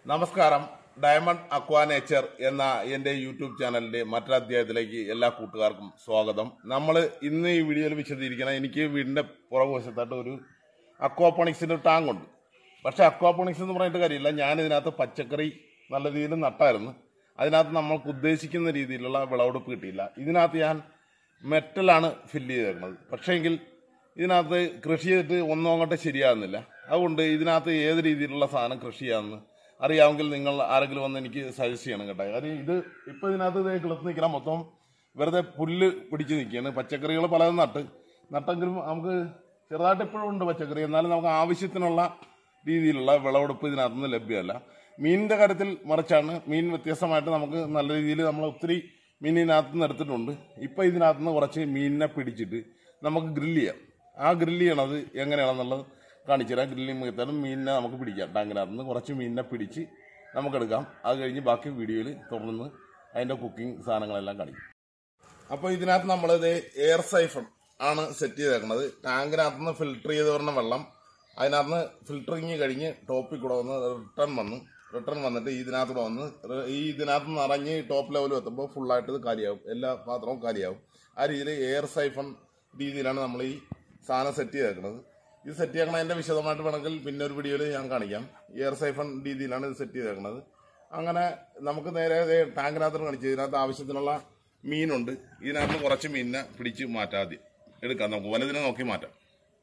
നമസ്കാരം ഡയമണ്ട് അക്വാ നേച്ചർ എന്ന എൻ്റെ യൂട്യൂബ് ചാനലിന്റെ മറ്റൊരധ്യായത്തിലേക്ക് എല്ലാ കൂട്ടുകാർക്കും സ്വാഗതം നമ്മൾ ഇന്ന് ഈ വീഡിയോയിൽ വിശദീകരിക്കണം എനിക്ക് വീടിന്റെ പുറകുവശത്തായിട്ട് ഒരു അക്വാപോണിക്സിന്റെ ഒരു ടാങ്ക് ഉണ്ട് പക്ഷെ അക്വാപോണിക്സ് എന്ന് പറഞ്ഞിട്ട് കാര്യമില്ല ഞാൻ ഇതിനകത്ത് പച്ചക്കറി നല്ല രീതിയിൽ നട്ടായിരുന്നു അതിനകത്ത് നമ്മൾക്ക് ഉദ്ദേശിക്കുന്ന രീതിയിലുള്ള വിളവെടുപ്പ് കിട്ടിയില്ല ഇതിനകത്ത് ഞാൻ മെറ്റലാണ് ഫില്ല് ചെയ്തേക്കുന്നത് പക്ഷേങ്കിൽ ഇതിനകത്ത് കൃഷി ചെയ്തിട്ട് ഒന്നും അങ്ങോട്ട് ശരിയാകുന്നില്ല അതുകൊണ്ട് ഇതിനകത്ത് ഏത് രീതിയിലുള്ള സാധനം കൃഷി ചെയ്യാമെന്ന് അറിയാമെങ്കിൽ നിങ്ങൾ ആരെങ്കിലും വന്ന് എനിക്ക് സജസ്റ്റ് ചെയ്യണം കേട്ടോ കാര്യം ഇത് ഇപ്പം ഇതിനകത്ത് ഇത് കിളത്ത് നിൽക്കണം മൊത്തം വെറുതെ പുല്ല് പിടിച്ച് നിൽക്കുകയാണ് പച്ചക്കറികൾ പലതും നട്ട് നട്ടെങ്കിലും നമുക്ക് ചെറുതായിട്ട് ഇപ്പോഴും ഉണ്ട് പച്ചക്കറി എന്നാലും നമുക്ക് ആവശ്യത്തിനുള്ള രീതിയിലുള്ള വിളവെടുപ്പ് ഇതിനകത്ത് നിന്ന് ലഭ്യമല്ല മീനിൻ്റെ കാര്യത്തിൽ മറിച്ചാണ് മീൻ വ്യത്യസ്തമായിട്ട് നമുക്ക് നല്ല രീതിയിൽ നമ്മൾ ഒത്തിരി മീൻ ഇതിനകത്ത് നിന്ന് എടുത്തിട്ടുണ്ട് ഇപ്പം ഇതിനകത്ത് നിന്ന് കുറച്ച് മീനിനെ പിടിച്ചിട്ട് നമുക്ക് ഗ്രില്ല് ചെയ്യാം ആ ഗ്രില്ല് ചെയ്യണത് എങ്ങനെയാണെന്നുള്ളത് കാണിച്ചു തരാം ഗ്രില്ലിംഗ് മികത്താലും മീനിനെ നമുക്ക് പിടിക്കാം ടാങ്കിനകത്ത് നിന്ന് കുറച്ച് മീനിനെ പിടിച്ച് നമുക്കെടുക്കാം അത് കഴിഞ്ഞ് ബാക്കി വീഡിയോയിൽ തുടർന്ന് അതിൻ്റെ കുക്കിംഗ് സാധനങ്ങളെല്ലാം കാണിക്കും അപ്പോൾ ഇതിനകത്ത് നമ്മളിത് എയർ സൈഫൺ ആണ് സെറ്റ് ചെയ്തേക്കുന്നത് ടാങ്കിനകത്ത് നിന്ന് ഫിൽട്ടർ ചെയ്ത് വരുന്ന വെള്ളം അതിനകത്ത് നിന്ന് ഫിൽറ്ററിങ് കഴിഞ്ഞ് ടോപ്പിൽ കൂടെ വന്ന് റിട്ടേൺ വന്ന് റിട്ടേൺ വന്നിട്ട് ഇതിനകത്തൂടെ വന്ന് റി- ഈ ഇതിനകത്ത് നിറഞ്ഞ് ടോപ്പ് ലെവൽ എത്തുമ്പോൾ ഫുള്ളായിട്ട് ഇത് കാലിയാവും എല്ലാ പാത്രവും കാലിയാവും ആ രീതിയിൽ എയർ സൈഫൺ രീതിയിലാണ് നമ്മൾ ഈ സാധനം സെറ്റ് ചെയ്തേക്കുന്നത് ഇത് സെറ്റ് ചെയ്യണതിൻ്റെ വിശദമായിട്ട് വേണമെങ്കിൽ പിന്നെ ഒരു വീഡിയോയിൽ ഞാൻ കാണിക്കാം എയർ സൈഫൺ രീതിയിലാണ് ഇത് സെറ്റ് ചെയ്തേക്കുന്നത് അങ്ങനെ നമുക്ക് നേരെ ദേ ടാങ്കിനകത്ത് കാണിച്ചു ഇതിനകത്ത് ആവശ്യത്തിനുള്ള മീനുണ്ട് ഇതിനകത്ത് കുറച്ച് മീനിനെ പിടിച്ച് മാറ്റാം ആദ്യം എടുക്കാം നമുക്ക് വലുതിനെ നോക്കി മാറ്റാം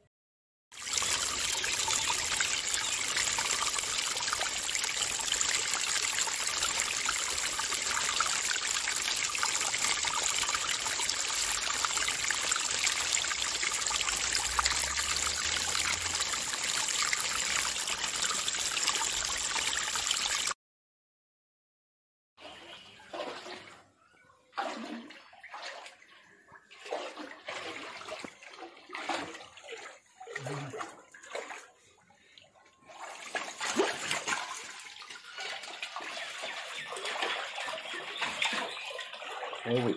ഓവി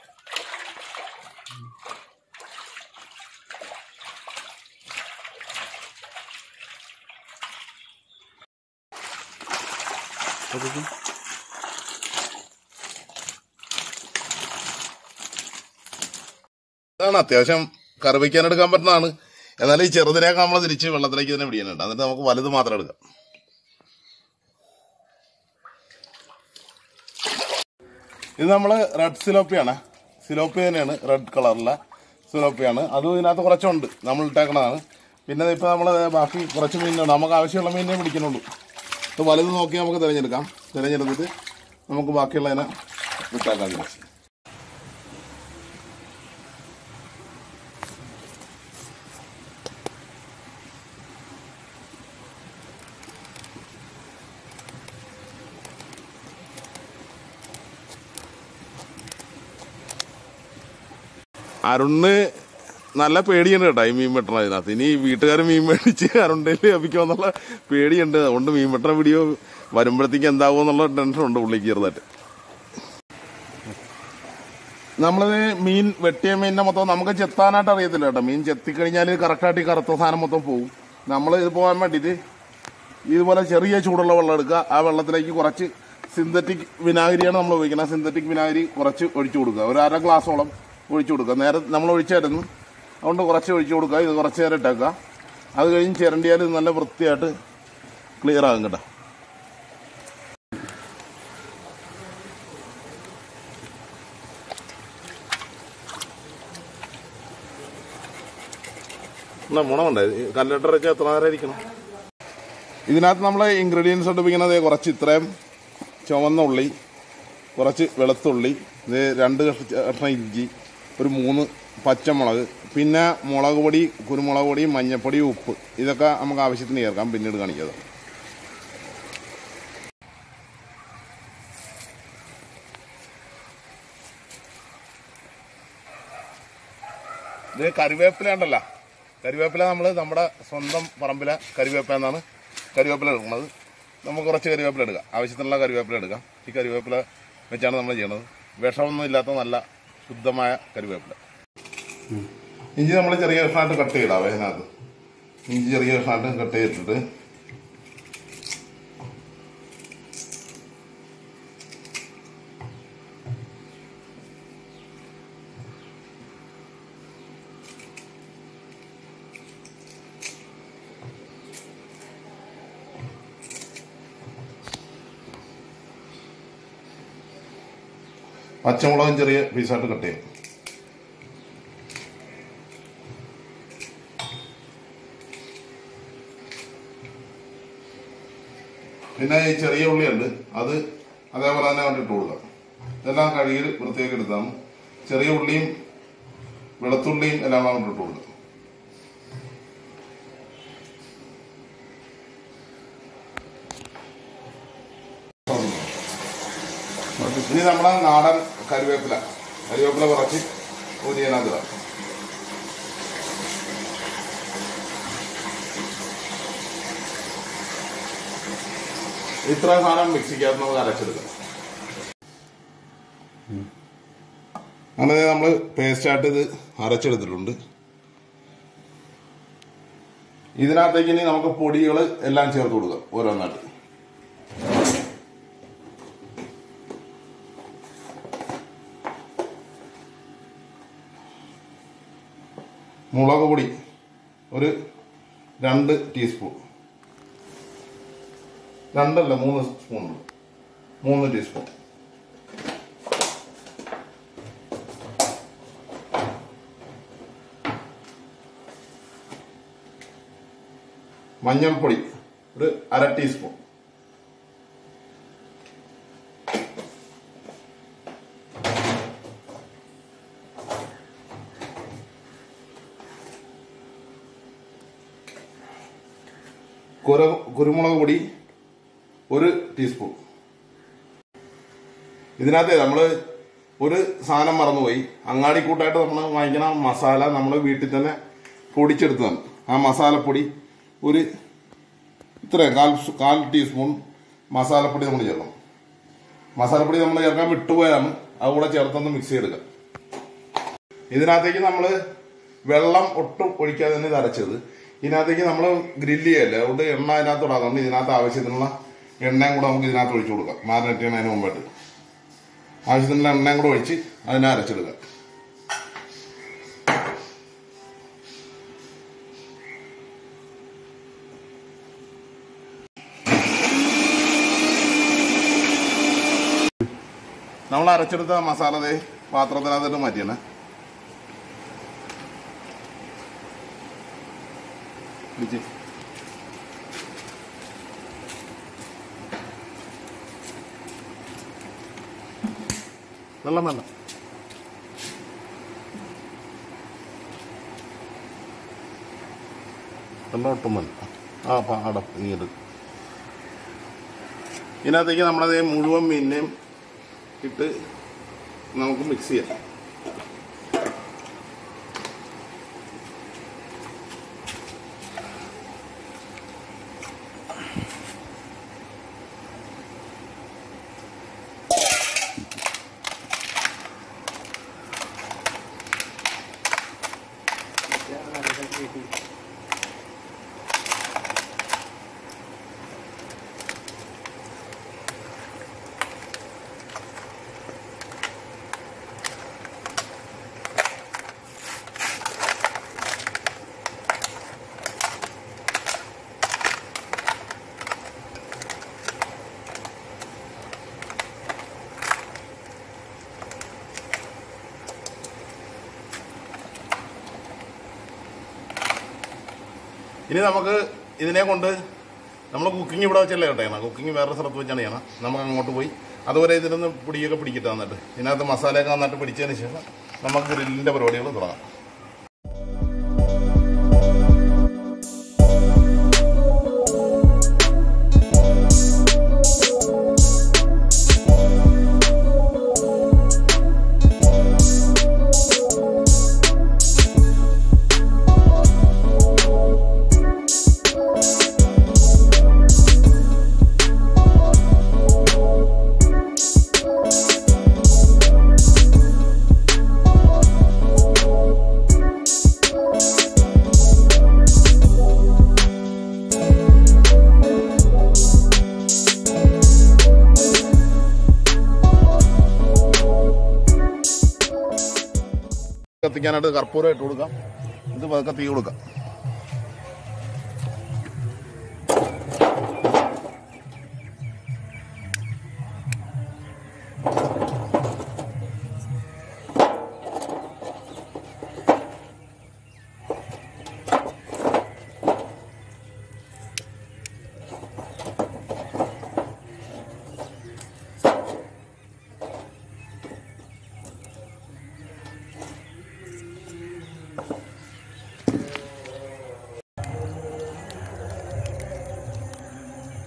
ഇതാണ് അത്യാവശ്യം കറി വയ്ക്കാൻ എടുക്കാൻ പറ്റുന്നതാണ് എന്നാൽ ഈ ചെറുതിനെയൊക്കെ നമ്മൾ തിരിച്ച് വെള്ളത്തിലേക്ക് തന്നെ പിടിക്കാനുണ്ട് എന്നിട്ട് നമുക്ക് വലുത് മാത്രം എടുക്കാം ഇത് നമ്മൾ റെഡ് സിലോപ്പിയാണ് സിലോപ്പി തന്നെയാണ് റെഡ് കളറിലെ സിലോപ്പിയാണ് അതും ഇതിനകത്ത് കുറച്ചുണ്ട് നമ്മൾ ഇട്ടേക്കണതാണ് പിന്നെ ഇപ്പോൾ നമ്മൾ ബാക്കി കുറച്ച് മീനുണ്ട് നമുക്ക് ആവശ്യമുള്ള മീനിനെ പിടിക്കുന്നുള്ളൂ ഇത് വലുത് നോക്കി നമുക്ക് തിരഞ്ഞെടുക്കാം തിരഞ്ഞെടുത്തിട്ട് നമുക്ക് ബാക്കിയുള്ളതിനെ വിട്ടേക്കാം വിചാരിച്ചു അരുണ് നല്ല പേടിയുണ്ട് കേട്ടോ ഈ മീൻ വെട്ടണം ഇതിനകത്ത് ഇനി വീട്ടുകാർ മീൻ മേടിച്ച് അരുണിൽ ലഭിക്കുമെന്നുള്ള പേടിയുണ്ട് അതുകൊണ്ട് മീൻ വെട്ടണ വീഡിയോ വരുമ്പോഴത്തേക്ക് എന്താകും എന്നുള്ള ടെൻഷൻ ഉണ്ട് പുള്ളിക്ക് ചെറുതായിട്ട് നമ്മളിത് മീൻ വെട്ടിയ മീനിനെ മൊത്തം നമുക്ക് ചെത്താനായിട്ട് അറിയത്തില്ല കേട്ടോ മീൻ ചെത്തിക്കഴിഞ്ഞാൽ കറക്റ്റായിട്ട് ഈ കറുത്ത സാധനം മൊത്തം പോകും നമ്മൾ ഇത് പോകാൻ വേണ്ടിയിട്ട് ഇതുപോലെ ചെറിയ ചൂടുള്ള വെള്ളം എടുക്കുക ആ വെള്ളത്തിലേക്ക് കുറച്ച് സിന്തറ്റിക് വിനാഗിരിയാണ് നമ്മൾ ഉപയോഗിക്കുന്നത് സിന്തറ്റിക് വിനാഗിരി കുറച്ച് ഒഴിച്ചു കൊടുക്കുക ഒരു അര ഗ്ലാസോളം ഒഴിച്ചു കൊടുക്കുക നേരെ നമ്മൾ ഒഴിച്ചായിരുന്നു അതുകൊണ്ട് കുറച്ച് ഒഴിച്ചു കൊടുക്കുക ഇത് കുറച്ച് നേരം ഇട്ടേക്കുക അത് കഴിഞ്ഞ് ചിരണ്ടിയാൽ ഇത് നല്ല വൃത്തിയായിട്ട് ക്ലിയർ ആകും കേട്ടോ എന്നാ ഗുണമുണ്ട് കല്ലട്ടർ വെച്ചാൽ എത്ര നേരം ഇരിക്കണം ഇതിനകത്ത് നമ്മൾ ഇൻഗ്രീഡിയൻസ് എടുപ്പിക്കുന്നത് കുറച്ച് ഇത്രയും ചുവന്ന ഉള്ളി കുറച്ച് വെളുത്തുള്ളി ഇത് രണ്ട് കഷ്ണ- കഷ്ണം ഇഞ്ചി ഒരു മൂന്ന് പച്ചമുളക് പിന്നെ മുളക് പൊടി കുരുമുളക് പൊടി മഞ്ഞൾപ്പൊടി ഉപ്പ് ഇതൊക്കെ നമുക്ക് ആവശ്യത്തിന് ചേർക്കാം പിന്നീട് കാണിക്കാതെ ഇത് കറിവേപ്പില ഉണ്ടല്ലോ കറിവേപ്പില നമ്മൾ നമ്മുടെ സ്വന്തം പറമ്പിലെ കറിവേപ്പില എന്നാണ് കറിവേപ്പില എടുക്കുന്നത് നമുക്ക് കുറച്ച് കറിവേപ്പില എടുക്കാം ആവശ്യത്തിനുള്ള കറിവേപ്പില എടുക്കാം ഈ കറിവേപ്പില വെച്ചാണ് നമ്മൾ ചെയ്യണത് വിഷമൊന്നും ഇല്ലാത്ത നല്ല ശുദ്ധമായ കറിവേപ്പില ഇഞ്ചി നമ്മൾ ചെറിയ കഷ്ണമായിട്ട് കട്ട് ചെയ്തിടാവേ അതിനകത്ത് ഇഞ്ചി ചെറിയ കഷ്ണമായിട്ട് കട്ട് ചെയ്തിട്ടിട്ട് പച്ചമുളകും ചെറിയ പീസായിട്ട് കട്ട് ചെയ്യും പിന്നെ ഈ ചെറിയ ഉള്ളിയുണ്ട് അത് അതേപോലെ തന്നെ അങ്ങോട്ട് ഇട്ട് കൊടുക്കാം ഇതെല്ലാം കഴുകി വൃത്തിയാക്കി എടുത്താണ് ചെറിയ ഉള്ളിയും വെളുത്തുള്ളിയും എല്ലാം അങ്ങോട്ട് ഇട്ട് കൊടുക്കാം ഇനി നമ്മളെ നാടൻ കരുവേപ്പില കരുവേപ്പില കുറച്ച് ഊരിയനകത്തിടാം ഇത്ര സാധനം മിക്സിക്കകത്ത് നമുക്ക് അരച്ചെടുക്കാം അങ്ങനെ നമ്മൾ പേസ്റ്റായിട്ട് ഇത് അരച്ചെടുത്തിട്ടുണ്ട് ഇതിനകത്തേക്ക് ഇനി നമുക്ക് പൊടികൾ എല്ലാം ചേർത്ത് കൊടുക്കാം ഓരോന്നായിട്ട് മുളക് പൊടി ഒരു രണ്ട് ടീസ്പൂൺ രണ്ടല്ല മൂന്ന് സ്പൂൺ ഉണ്ട് മൂന്ന് ടീസ്പൂൺ മഞ്ഞൾപ്പൊടി ഒരു അര ടീസ്പൂൺ കുര കുരുമുളക് പൊടി ഒരു ടീസ്പൂൺ ഇതിനകത്ത് നമ്മൾ ഒരു സാധനം മറന്നുപോയി അങ്ങാടിക്കൂട്ടായിട്ട് നമ്മൾ വാങ്ങിക്കണ മസാല നമ്മൾ വീട്ടിൽ തന്നെ പൊടിച്ചെടുത്തതാണ് ആ മസാലപ്പൊടി ഒരു ഇത്രയും കാൽ സ്- കാൽ ടീസ്പൂൺ മസാലപ്പൊടി നമ്മൾ ചേർക്കണം മസാലപ്പൊടി നമ്മൾ ചേർക്കാൻ വിട്ടുപോയാണ് അതുകൂടെ ചേർത്തൊന്ന് മിക്സ് ചെയ്തെടുക്കാം ഇതിനകത്തേക്ക് നമ്മൾ വെള്ളം ഒട്ടും ഒഴിക്കാതെ തന്നെ ഇത് അരച്ചത് ഇതിനകത്തേക്ക് നമ്മൾ ഗ്രില്ല് ചെയ്യല്ലേ അതുകൊണ്ട് എണ്ണ അതിനകത്ത് ഇടാറുണ്ട് ഇതിനകത്ത് ആവശ്യത്തിനുള്ള എണ്ണയും കൂടെ നമുക്ക് ഇതിനകത്ത് ഒഴിച്ചു കൊടുക്കാം മാറിനേറ്റ് ചെയ്യുന്നതിന് മുമ്പായിട്ട് ആവശ്യത്തിനുള്ള എണ്ണയും കൂടെ ഒഴിച്ച് അതിനെ അരച്ചെടുക്കാം നമ്മൾ അരച്ചെടുത്ത മസാല ദേ പാത്രത്തിനകത്തിട്ട് മാറ്റിയാണ് പിടിച്ച്. വെള്ളം വേണ്ട വെള്ളം ഒട്ടും വേണ്ട ആ പാടം നീര് ഇതിനകത്തേക്ക് നമ്മളത് മുഴുവൻ മീനിനെയും ഇട്ട് നമുക്ക് മിക്സ് ചെയ്യാം ഇനി നമുക്ക് ഇതിനെ കൊണ്ട് നമ്മൾ കുക്കിംഗ് ഇവിടെ വെച്ചല്ലേ കേട്ടോ കുക്കിംഗ് വേറെ സ്ഥലത്ത് വെച്ചാണ് ചെയ്യണം നമുക്ക് അങ്ങോട്ട് പോയി അതുവരെ ഇതിലൊന്ന് പൊടിയൊക്കെ പിടിക്കട്ടെ വന്നിട്ട് ഇതിനകത്ത് മസാലയൊക്കെ നന്നായിട്ട് പിടിച്ചതിന് ശേഷം നമുക്ക് ഗ്രില്ലിൻ്റെ പരിപാടികൾ തുടങ്ങാം കത്തിക്കാനായിട്ട് കർപ്പൂരം ഇട്ട് കൊടുക്കാം ഇത് പതുക്കെ തീ കൊടുക്കാം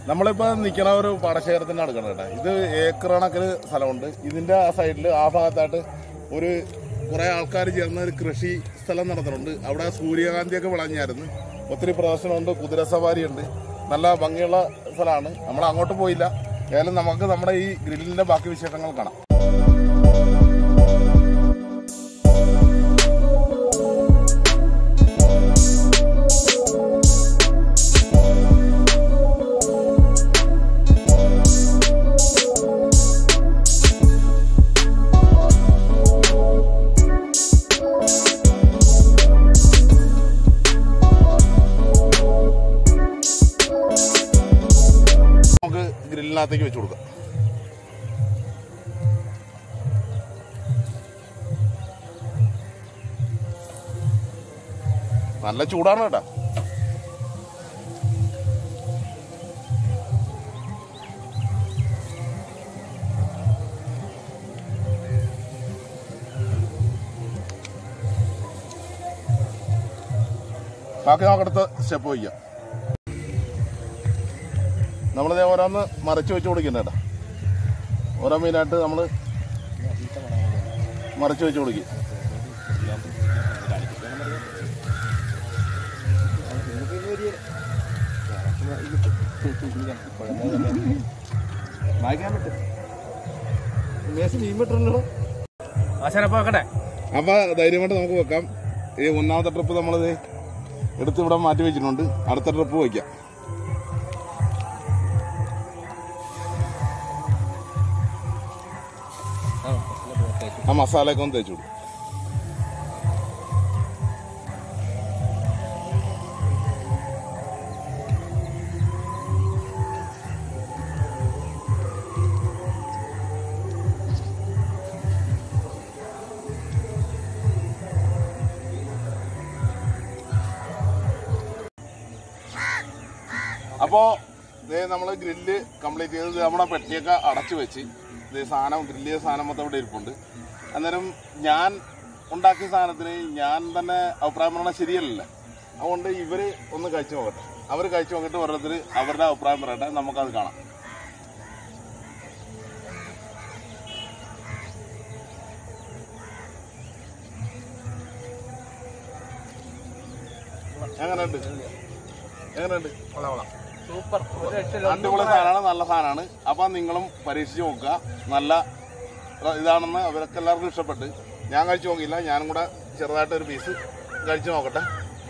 നമ്മളിപ്പോ നിൽക്കണ ഒരു പാടശേഖരത്തിന്റെ അടുക്കണം കേട്ടോ ഇത് ഏക്കർ കണക്കിന് സ്ഥലമുണ്ട് ഇതിന്റെ ആ സൈഡിൽ ആ ഭാഗത്തായിട്ട് ഒരു കുറെ ആൾക്കാർ ചേർന്ന് ഒരു കൃഷി സ്ഥലം നടത്തുന്നുണ്ട് അവിടെ സൂര്യകാന്തിയൊക്കെ വിളഞ്ഞായിരുന്നു ഒത്തിരി പ്രദർശനമുണ്ട് കുതിര സവാരി ഉണ്ട് നല്ല ഭംഗിയുള്ള സ്ഥലമാണ് നമ്മൾ അങ്ങോട്ട് പോയില്ല ഏതായാലും നമുക്ക് നമ്മുടെ ഈ ഗ്രില്ലിന്റെ ബാക്കി വിശേഷങ്ങൾ കാണാം നമുക്ക് ഗ്രില്ലിനകത്തേക്ക് വെച്ച് കൊടുക്കാം നല്ല ചൂടാണ് കേട്ടാ ബാക്കി നമുക്ക് അടുത്ത സ്റ്റെപ്പ് വയ്ക്കാം നമ്മളിതേ ഓരോന്ന് മറച്ചു വെച്ച് കൊടുക്കണ്ട കേട്ടോ ഓരോ മീനായിട്ട് നമ്മൾ മറച്ചു വെച്ച് കൊടുക്കും വായിക്കാൻ പറ്റും മേശ മീൻ വിട്ടുണ്ടല്ലോ ആശാനപ്പോ വെക്കട്ടെ അപ്പൊ ധൈര്യമായിട്ട് നമുക്ക് വെക്കാം ഈ ഒന്നാമത്തെ ട്രിപ്പ് നമ്മളിത് എടുത്ത് ഇവിടെ മാറ്റി വെച്ചിട്ടുണ്ട് അടുത്ത ട്രിപ്പ് വയ്ക്കാം ആ മസാലയൊക്കെ ഒന്ന് തേച്ചു കൊടുക്കും അപ്പോ ദേ നമ്മള് ഗ്രില്ല് കംപ്ലീറ്റ് ചെയ്ത് നമ്മുടെ പെട്ടിയൊക്കെ അടച്ചു വെച്ച് ഇത് സാധനം ഗ്രില്ല് ചെയ്ത സാധനം മൊത്തം ഇവിടെ ഇരിപ്പുണ്ട് അന്നേരം ഞാൻ ഉണ്ടാക്കിയ സാധനത്തിന് ഞാൻ തന്നെ അഭിപ്രായം പറയണത് ശരിയല്ലല്ലോ അതുകൊണ്ട് ഇവര് ഒന്ന് കഴിച്ചു നോക്കട്ടെ അവർ കഴിച്ചു നോക്കിയിട്ട് ഓരോരുത്തർ അവരുടെ അഭിപ്രായം പറയട്ടെ നമുക്കത് കാണാം എങ്ങനെയുണ്ട് എങ്ങനെയുണ്ട് സൂപ്പർ ഒരു രക്ഷയില്ല. അടിപൊളി സാധനമാണ് നല്ല സാധനമാണ് അപ്പൊ നിങ്ങളും പരീക്ഷിച്ച് നോക്കുക നല്ല ഇതാണെന്ന് അവരൊക്കെ എല്ലാവർക്കും ഇഷ്ടപ്പെട്ട് ഞാൻ കഴിച്ചു നോക്കിയില്ല ഞാനും കൂടെ ചെറുതായിട്ട് ഒരു പീസ് കഴിച്ചു നോക്കട്ടെ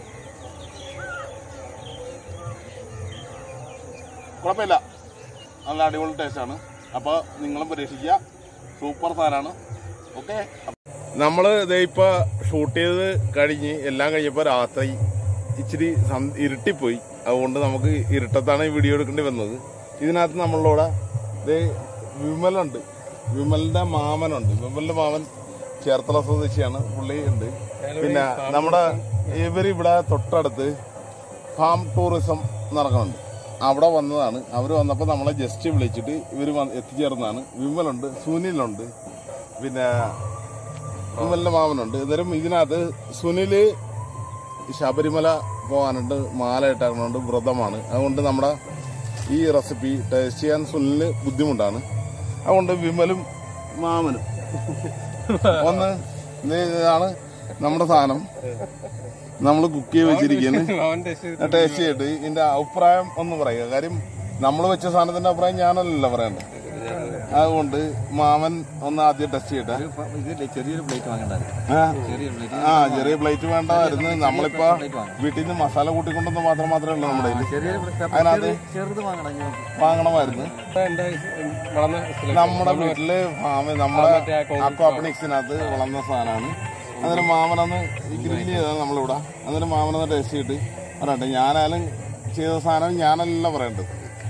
കുഴപ്പമില്ല നല്ല അടിപൊളി ടേസ്റ്റാണ് അപ്പോൾ നിങ്ങളും പരീക്ഷിക്കുക സൂപ്പർ സാധനമാണ് ഓക്കെ നമ്മൾ ഇതേ ഇപ്പോൾ ഷൂട്ട് ചെയ്ത് കഴിഞ്ഞ് എല്ലാം കഴിഞ്ഞപ്പോൾ രാത്രി ഇച്ചിരി സം- ഇരുട്ടിപ്പോയി അതുകൊണ്ട് നമുക്ക് ഇരുട്ടത്താണ് ഈ വീഡിയോ എടുക്കേണ്ടി വന്നത് ഇതിനകത്ത് നമ്മളിവിടെ ഇത് വിമലുണ്ട് വിമലിന്റെ മാമനുണ്ട് വിമലിന്റെ മാമൻ ചേർത്തല സ്വദേശിയാണ് പുള്ളി ഉണ്ട് പിന്നെ നമ്മുടെ ഇവർ ഇവിടെ തൊട്ടടുത്ത് ഫാം ടൂറിസം നടക്കുന്നുണ്ട് അവിടെ വന്നതാണ് അവർ വന്നപ്പോൾ നമ്മളെ ജസ്റ്റ് വിളിച്ചിട്ട് ഇവർ എത്തിച്ചേർന്നതാണ് വിമലുണ്ട് സുനിലുണ്ട് പിന്നെ വിമലിന്റെ മാമനുണ്ട് അന്നേരം ഇതിനകത്ത് സുനില് ശബരിമല പോകാനുണ്ട് മാല ഇട്ടാക്കുന്നുണ്ട് വ്രതമാണ് അതുകൊണ്ട് നമ്മുടെ ഈ റെസിപ്പി ടേസ്റ്റ് ചെയ്യാൻ സുനിലിന് ബുദ്ധിമുട്ടാണ് അതുകൊണ്ട് വിമലും മാമനും ഒന്ന് ഇത് ഇതാണ് നമ്മുടെ സാധനം നമ്മൾ കുക്ക് ചെയ്ത് വെച്ചിരിക്കുന്നത് അവൻ ടേസ്റ്റ് ചെയ്ത് ടേസ്റ്റ് ചെയ്തിട്ട് ഇതിന്റെ അഭിപ്രായം ഒന്ന് പറയുക കാര്യം നമ്മൾ വെച്ച സാധനത്തിന്റെ അഭിപ്രായം ഞാനല്ലല്ലോ പറയണ്ടേ അതുകൊണ്ട് മാമൻ ഒന്ന് ആദ്യം ടെസ്റ്റ് ചെയ്യട്ടെ ഇതില്ലേ ചെറിയൊരു പ്ലേറ്റ് വാങ്ങണ്ടായിരുന്നു ആ, ചെറിയൊരു പ്ലേറ്റ് ആ ചെറിയ പ്ലേറ്റ് വേണ്ടമായിരുന്നു നമ്മളിപ്പോ വീട്ടിൽ നിന്ന് മസാല കൂട്ടിക്കൊണ്ടെന്ന് മാത്രം മാത്രമേ ഉള്ളൂ നമ്മുടെ കയ്യിൽ ചെറിയൊരു plate- അതിനകത്ത് ചെറുത് വാങ്ങണം ഞാൻ വാങ്ങണമായിരുന്നു എന്റെ വളർന്ന നമ്മുടെ വീട്ടില് ഫാമ് നമ്മുടെ അക്വാപ്പണിക്സിനകത്ത് വളർന്ന സാധനമാണ് അന്നേരം മാമനൊന്ന് ഗ്രില്ല് ചെയ്തതാണ് നമ്മളിവിടെ അന്നേരം മാമനൊന്ന് ടേസ്റ്റ് ചെയ്തിട്ട് പറയട്ടെ ഞാനായാലും ചെയ്ത സാധനം ഞാനല്ല പറയേണ്ടത്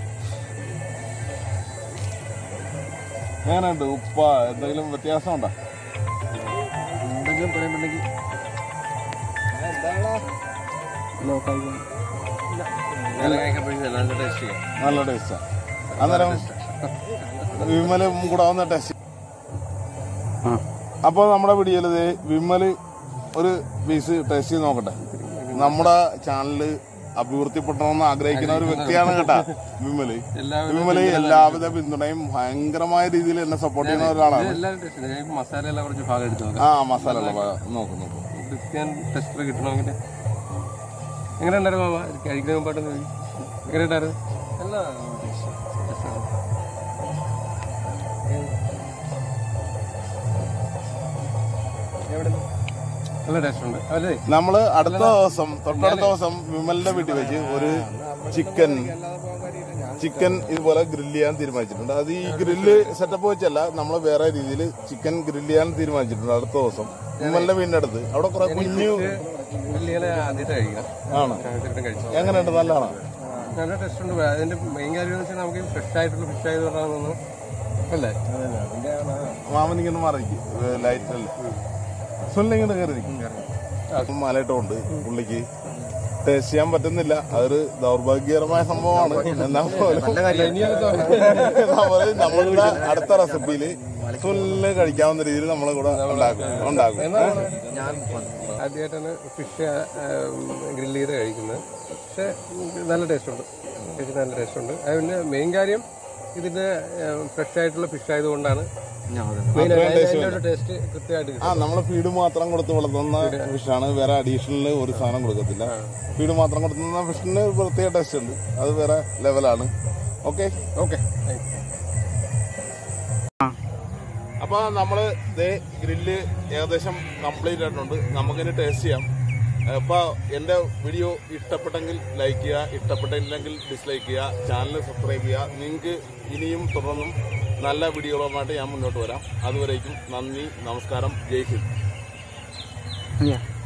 എങ്ങനെയുണ്ട് ഉപ്പ എന്തെങ്കിലും വ്യത്യാസം ഉണ്ടോ എന്തെങ്കിലും പറയുന്നുണ്ടെങ്കിൽ ലോക്കായി ടേസ്റ്റ് ചെയ്യാം നല്ല ടേസ്റ്റാ അന്നേരം വിമലും കൂടെ ഒന്ന് ടേസ്റ്റ് അപ്പോൾ നമ്മുടെ വീഡിയോയിൽ വിമല് ഒരു പീസ് ടേസ്റ്റ് ചെയ്ത് നോക്കട്ടെ നമ്മുടെ ചാനൽ അഭിവൃദ്ധിപ്പെടണമെന്ന് ആഗ്രഹിക്കുന്ന ഒരു വ്യക്തിയാണ് കേട്ടാ വിമല് എല്ലാവരും വിമല് എല്ലാവിധ പിന്തുണയും ഭയങ്കരമായ രീതിയിൽ എന്നെ സപ്പോർട്ട് ചെയ്യുന്ന ഒരാളാണ് എല്ലാവരും ടേസ്റ്റ് ചെയ്യും. ഞാൻ മസാല എല്ലാം കുറച്ച് ഭാഗം എടുത്ത് നോക്കാം ആ മസാല ഉള്ള ഭാഗം. നോക്ക് നോക്ക് ക്രിസ്ത്യൻ ടെസ്റ്റർ കിട്ടണമെങ്കിൽ എങ്ങനെ ഉണ്ടായിരുന്നു മാമ കഴിക്കുന്ന മുമ്പായിട്ട് എങ്ങനെ ഉണ്ടായിരുന്നു എല്ലാ നല്ല ടേസ്റ്റ് ഉണ്ട് അല്ലേ നമ്മള് അടുത്ത ദിവസം തൊട്ടടുത്ത ദിവസം വിമലിന്റെ വീട്ടിൽ വെച്ച് ഒരു ചിക്കൻ ചിക്കൻ ഇതുപോലെ ഗ്രില്ല് ചെയ്യാൻ തീരുമാനിച്ചിട്ടുണ്ട് അത് ഈ ഗ്രില്ല് സെറ്റപ്പ് വെച്ചല്ല നമ്മൾ വേറെ രീതിയിൽ ചിക്കൻ ഗ്രില്ല് ചെയ്യാൻ തീരുമാനിച്ചിട്ടുണ്ട് അടുത്ത ദിവസം വിമലിന്റെ വീടിന്റെ അടുത്ത് അവിടെ കുറെ കുഞ്ഞു വലിയ ആദ്യമായിട്ട് കഴിക്കാം ആണ് തീർച്ചയായിട്ടും കഴിച്ചു എങ്ങനെയുണ്ട് നല്ലതാണ് നല്ല ടേസ്റ്റ് ഉണ്ട് അതിന്റെ മെയിൻ കാര്യം എന്ന് വെച്ചാൽ നമുക്ക് ഫ്രഷ് ആയിട്ടുള്ള ഫിഷ് ആയതുകൊണ്ടാണ് തോന്നുന്നു അല്ലേ മാമനിങ്ങനെ മറിക്കും ലൈറ്റ് അല്ലേ സുല്ലിങ്ങനെ കയറിയിരിക്കും മലയിട്ടുണ്ട് പുള്ളിക്ക് ടേസ്റ്റ് ചെയ്യാൻ പറ്റുന്നില്ല അതൊരു ദൗർഭാഗ്യകരമായ സംഭവമാണ് എന്നാൽ പോലും നമ്മള് നമ്മളുടെ അടുത്ത റെസിപ്പിയില് ഫുള്ള് കഴിക്കാവുന്ന രീതിയിൽ നമ്മളെ കൂടെ ഉണ്ടാക്കും ഉണ്ടാക്കും ആദ്യമായിട്ടാണ് ഫിഷ് ഗ്രില്ല് ചെയ്ത് കഴിക്കുന്നത് പക്ഷെ നല്ല ടേസ്റ്റ് ഉണ്ട് ഫിഷ് നല്ല ടേസ്റ്റ് ഉണ്ട് അതിന്റെ മെയിൻ കാര്യം ഇതിന്റെ ഫ്രഷ് ആയിട്ടുള്ള ഫിഷ് ആയതുകൊണ്ടാണ് മെയിൻ അതിന്റെ ടേസ്റ്റ് കൃത്യമായിട്ട് കിട്ടും ആ നമ്മള് ഫീഡ് മാത്രം കൊടുത്ത് വളർത്തുന്ന ഫിഷാണ് വേറെ അഡീഷണൽ ഒരു സാധനം കൊടുക്കത്തില്ല ഫീഡ് മാത്രം കൊടുത്തുന്ന ഫിഷിന് ഒരു പ്രത്യേക ടേസ്റ്റ് ഉണ്ട് അത് വേറെ ലെവലാണ് ഓക്കെ ഓക്കെ അപ്പൊ നമ്മള് ഇതേ ഗ്രില്ല് ഏകദേശം കംപ്ലീറ്റ് ആയിട്ടുണ്ട് നമുക്കിനി ടേസ്റ്റ് ചെയ്യാം അപ്പൊ എന്റെ വീഡിയോ ഇഷ്ടപ്പെട്ടെങ്കിൽ ലൈക്ക് ചെയ്യുക ഇഷ്ടപ്പെട്ടില്ലെങ്കിൽ ഡിസ്ലൈക്ക് ചെയ്യുക ചാനൽ സബ്സ്ക്രൈബ് ചെയ്യുക നിങ്ങൾക്ക് ഇനിയും തുടർന്നും നല്ല വീഡിയോകളുമായിട്ട് ഞാൻ മുന്നോട്ട് വരാം അതുവരേക്കും നന്ദി നമസ്കാരം ജയ് ഹിന്ദ്